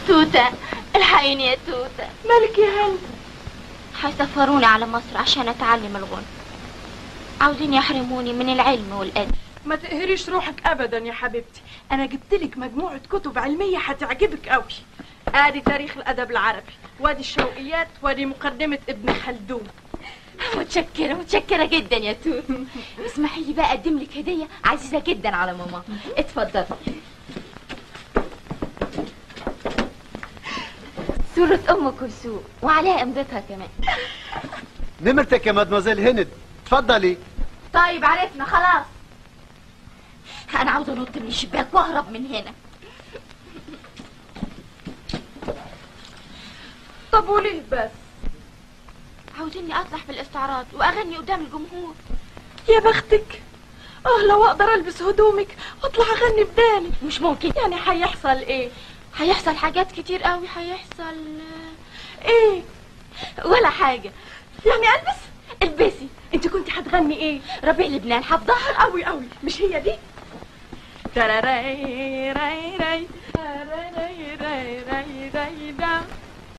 توتة الحقيني يا توتة مالك يا هند هيسفروني على مصر عشان اتعلم الغنى عاوزين يحرموني من العلم والادب ما تقهريش روحك ابدا يا حبيبتي انا جبت لك مجموعه كتب علميه هتعجبك قوي ادي تاريخ الادب العربي وادي الشوقيات وادي مقدمه ابن خلدون متشكرة متشكرة جدا يا توت اسمحي لي بقى اقدم لك هدية عزيزة جدا على ماما اتفضلي صورة ام كلثوم وعليها امضتها كمان نمرتك يا مدمزيل هند تفضلي طيب عرفنا خلاص انا عاوزة انط من الشباك واهرب من هنا طب وليه بس عاوزيني اطلع في الاستعراض واغني قدام الجمهور يا بختك اه لو اقدر البس هدومك واطلع اغني بدالك مش ممكن يعني هيحصل ايه هيحصل حاجات كتير قوي هيحصل ايه ولا حاجة يعني البس البسي انت كنت هتغني ايه ربيع لبنان حفظها قوي قوي مش هي دي تراراي راي راي تراراي راي راي راي دا